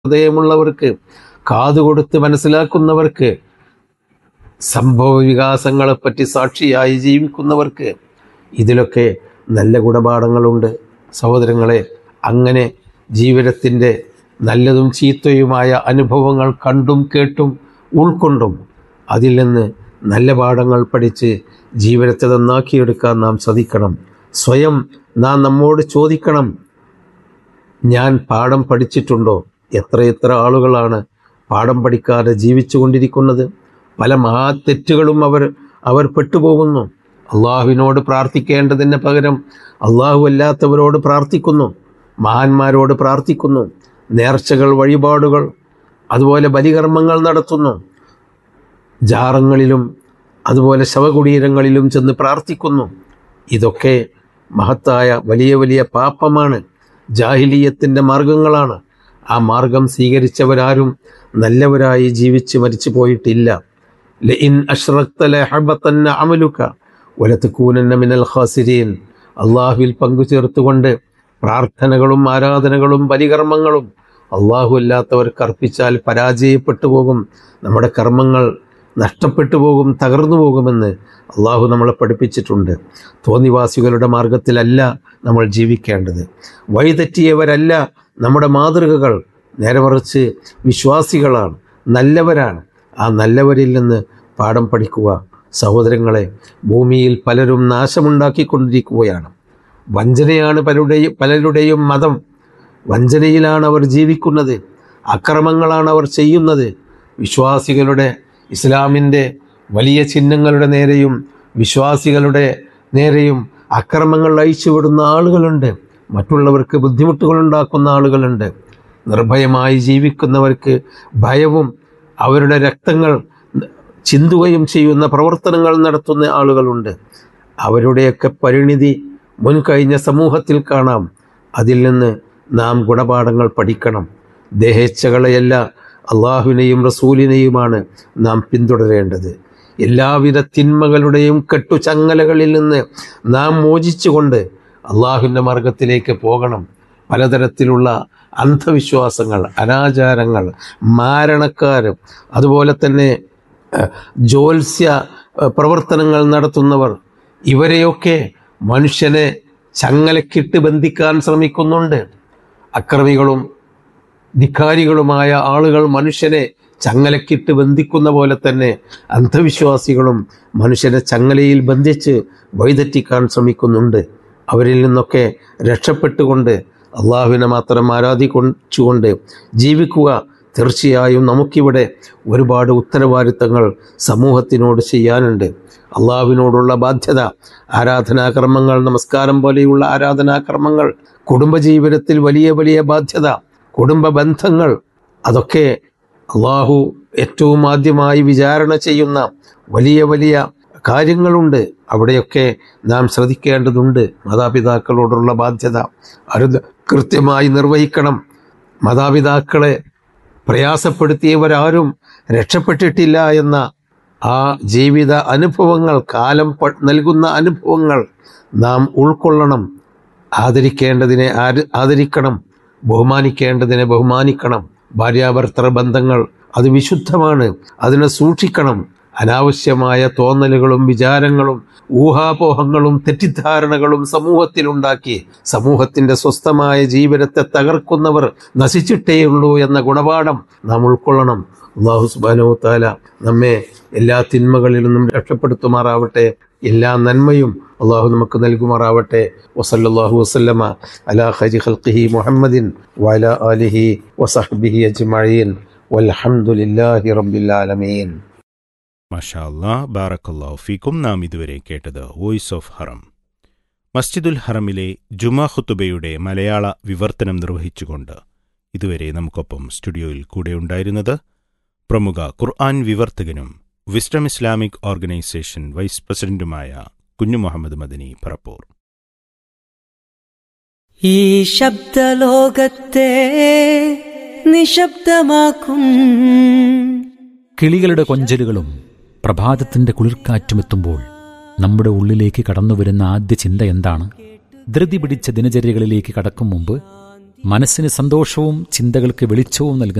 ഹൃദയമുള്ളവർക്ക് കാതുകൊടുത്ത് മനസ്സിലാക്കുന്നവർക്ക് സംഭവ വികാസങ്ങളെപ്പറ്റി സാക്ഷിയായി ജീവിക്കുന്നവർക്ക് ഇതിലൊക്കെ നല്ല ഗുണപാഠങ്ങളുണ്ട് സഹോദരങ്ങളെ അങ്ങനെ ജീവിതത്തിൻ്റെ നല്ലതും ചീത്തയുമായ അനുഭവങ്ങൾ കണ്ടും കേട്ടും ഉൾക്കൊണ്ടും അതിൽ നിന്ന് നല്ല പാഠങ്ങൾ പഠിച്ച് ജീവിതത്തെ നന്നാക്കിയെടുക്കാൻ നാം ശ്രദ്ധിക്കണം സ്വയം നാം നമ്മോട് ചോദിക്കണം ഞാൻ പാഠം പഠിച്ചിട്ടുണ്ടോ എത്രയെത്ര ആളുകളാണ് പാഠം പഠിക്കാതെ ജീവിച്ചു കൊണ്ടിരിക്കുന്നത് പല മഹാ തെറ്റുകളും അവർ അവർ പെട്ടുപോകുന്നു അള്ളാഹുവിനോട് പ്രാർത്ഥിക്കേണ്ടതിന് പകരം അള്ളാഹു അല്ലാത്തവരോട് പ്രാർത്ഥിക്കുന്നു മഹാന്മാരോട് പ്രാർത്ഥിക്കുന്നു നേർച്ചകൾ വഴിപാടുകൾ അതുപോലെ ബലികർമ്മങ്ങൾ നടത്തുന്നു ജാറങ്ങളിലും അതുപോലെ ശവകുടീരങ്ങളിലും ചെന്ന് പ്രാർത്ഥിക്കുന്നു ഇതൊക്കെ മഹത്തായ വലിയ വലിയ പാപമാണ് ജാഹിലീയത്തിൻ്റെ മാർഗങ്ങളാണ് ആ മാർഗം സ്വീകരിച്ചവരാരും നല്ലവരായി ജീവിച്ച് മരിച്ചു പോയിട്ടില്ല ലഇൻ അഷ്റഖ്ത ലഹബത്തന്ന അമലുക വലതകൂനന്ന മിനൽ ഖാസിരീൻ അള്ളാഹുവിൽ പങ്കു ചേർത്തുകൊണ്ട് പ്രാർത്ഥനകളും ആരാധനകളും ബലികർമ്മങ്ങളും അള്ളാഹു അല്ലാത്തവർക്ക് അർപ്പിച്ചാൽ പരാജയപ്പെട്ടു പോകും നമ്മുടെ കർമ്മങ്ങൾ നഷ്ടപ്പെട്ടു പോകും തകർന്നു പോകുമെന്ന് അള്ളാഹു നമ്മളെ പഠിപ്പിച്ചിട്ടുണ്ട് തോന്നിവാസികളുടെ മാർഗത്തിലല്ല നമ്മൾ ജീവിക്കേണ്ടത് വഴിതെറ്റിയവരല്ല നമ്മുടെ മാതൃകകൾ നേരെ മറിച്ച് വിശ്വാസികളാണ് നല്ലവരാണ് ആ നല്ലവരിൽ നിന്ന് പാഠം പഠിക്കുക സഹോദരങ്ങളെ ഭൂമിയിൽ പലരും നാശമുണ്ടാക്കിക്കൊണ്ടിരിക്കുകയാണ് വഞ്ചനയാണ് പലരുടെയും പലരുടെയും മതം വഞ്ചനയിലാണ് അവർ ജീവിക്കുന്നത് അക്രമങ്ങളാണ് അവർ ചെയ്യുന്നത് വിശ്വാസികളുടെ ഇസ്ലാമിൻ്റെ വലിയ ചിഹ്നങ്ങളുടെ നേരെയും വിശ്വാസികളുടെ നേരെയും അക്രമങ്ങൾ അയച്ചുവിടുന്ന ആളുകളുണ്ട് മറ്റുള്ളവർക്ക് ബുദ്ധിമുട്ടുകൾ ഉണ്ടാക്കുന്ന ആളുകളുണ്ട് നിർഭയമായി ജീവിക്കുന്നവർക്ക് ഭയവും അവരുടെ രക്തങ്ങൾ ചിന്തുകയും ചെയ്യുന്ന പ്രവർത്തനങ്ങൾ നടത്തുന്ന ആളുകളുണ്ട് അവരുടെയൊക്കെ പരിണിതി മുൻകഴിഞ്ഞ സമൂഹത്തിൽ കാണാം അതിൽ നിന്ന് നാം ഗുണപാഠങ്ങൾ പഠിക്കണം ദേഹേച്ഛകളെയല്ല അള്ളാഹുവിനെയും റസൂലിനെയുമാണ് നാം പിന്തുടരേണ്ടത് എല്ലാവിധ തിന്മകളുടെയും കെട്ടുചങ്ങലകളിൽ നിന്ന് നാം മോചിച്ചുകൊണ്ട് അള്ളാഹുവിൻ്റെ മാർഗത്തിലേക്ക് പോകണം പലതരത്തിലുള്ള അന്ധവിശ്വാസങ്ങൾ അനാചാരങ്ങൾ മാരണക്കാരും അതുപോലെ തന്നെ ഏഹ്, ജ്യോത്സ്യ ഏഹ്, പ്രവർത്തനങ്ങൾ നടത്തുന്നവർ ഇവരെയൊക്കെ മനുഷ്യനെ ചങ്ങലക്കിട്ട് ബന്ധിക്കാൻ ശ്രമിക്കുന്നുണ്ട് അക്രമികളും ധിക്കാരികളുമായ ആളുകൾ മനുഷ്യനെ ചങ്ങലക്കിട്ട് ബന്ധിക്കുന്ന പോലെ തന്നെ അന്ധവിശ്വാസികളും മനുഷ്യനെ ചങ്ങലയിൽ ബന്ധിച്ച് വഴിതെറ്റിക്കാൻ ശ്രമിക്കുന്നുണ്ട് അവരിൽ നിന്നൊക്കെ രക്ഷപ്പെട്ടുകൊണ്ട് അള്ളാഹുവിനെ മാത്രം ആരാധിച്ചുകൊണ്ട് ജീവിക്കുക തീർച്ചയായും നമുക്കിവിടെ ഒരുപാട് ഉത്തരവാദിത്തങ്ങൾ സമൂഹത്തിനോട് ചെയ്യാനുണ്ട് അള്ളാഹുവിനോടുള്ള ബാധ്യത ആരാധനാകർമ്മങ്ങൾ നമസ്കാരം പോലെയുള്ള ആരാധനാകർമ്മങ്ങൾ കുടുംബജീവിതത്തിൽ വലിയ വലിയ ബാധ്യത കുടുംബ ബന്ധങ്ങൾ അതൊക്കെ അള്ളാഹു ഏറ്റവും ആദ്യമായി വിചാരണ ചെയ്യുന്ന വലിയ വലിയ കാര്യങ്ങളുണ്ട് അവിടെയൊക്കെ നാം ശ്രദ്ധിക്കേണ്ടതുണ്ട് മാതാപിതാക്കളോടുള്ള ബാധ്യത അത് കൃത്യമായി നിർവഹിക്കണം മാതാപിതാക്കളെ പ്രയാസപ്പെടുത്തിയവരാരും രക്ഷപ്പെട്ടിട്ടില്ല എന്ന ആ ജീവിത അനുഭവങ്ങൾ കാലം പ- നൽകുന്ന അനുഭവങ്ങൾ നാം ഉൾക്കൊള്ളണം ആദരിക്കേണ്ടതിനെ ആര് ആദരിക്കണം ബഹുമാനിക്കേണ്ടതിനെ ബഹുമാനിക്കണം ഭാര്യാഭർത്തൃ ബന്ധങ്ങൾ അത് വിശുദ്ധമാണ് അതിനെ സൂക്ഷിക്കണം അനാവശ്യമായ തോന്നലുകളും വിചാരങ്ങളും ഊഹാപോഹങ്ങളും തെറ്റിദ്ധാരണകളും സമൂഹത്തിലുണ്ടാക്കി സമൂഹത്തിന്റെ സ്വസ്ഥമായ ജീവിതത്തെ തകർക്കുന്നവർ നശിച്ചിട്ടേയുള്ളൂ എന്ന ഗുണപാഠം നാം ഉൾക്കൊള്ളണം അള്ളാഹു സുബാനോ താല നമ്മെ എല്ലാ തിന്മകളിൽ നിന്നും രക്ഷപ്പെടുത്തുമാറാവട്ടെ എല്ലാ നന്മയും അള്ളാഹു നമുക്ക് നൽകുമാറാവട്ടെ വസല്ലാഹു വസ്ലമ അലാ ഖരി ഖൽഖിഹി മുഹമ്മദിൻ വല ആലിഹി വസഹ്ബിഹി അജ്മഈൻ വൽഹംദുലില്ലാഹി റബ്ബിൽ ആലമീൻ മഷാ അല്ലാ ബാറക്കല്ലാഹു ഫീക്കും നാം ഇതുവരെ കേട്ടത് വോയിസ് ഓഫ് ഹറം മസ്ജിദുൽ ഹറമിലെ ജുമാ ഖുത്തുബയുടെ മലയാള വിവർത്തനം നിർവഹിച്ചുകൊണ്ട് ഇതുവരെ നമുക്കൊപ്പം സ്റ്റുഡിയോയിൽ കൂടെയുണ്ടായിരുന്നത് പ്രമുഖ ഖുർആൻ വിവർത്തകനും വിസ്ഡം ഇസ്ലാമിക് ഓർഗനൈസേഷൻ വൈസ് പ്രസിഡന്റുമായ കുഞ്ഞു മുഹമ്മദ് മദനി പറപ്പൂർ ഈ ശബ്ദലോകത്തെ നിശബ്ദമാക്കും കിളികളുടെ കൊഞ്ചലുകളും പ്രഭാതത്തിന്റെ കുളിർക്കാറ്റുമെത്തുമ്പോൾ നമ്മുടെ ഉള്ളിലേക്ക് കടന്നുവരുന്ന ആദ്യ ചിന്ത എന്താണ് ധൃതി പിടിച്ച ദിനചര്യകളിലേക്ക് കടക്കും മുമ്പ് മനസ്സിന് സന്തോഷവും ചിന്തകൾക്ക് വെളിച്ചവും നൽകുന്ന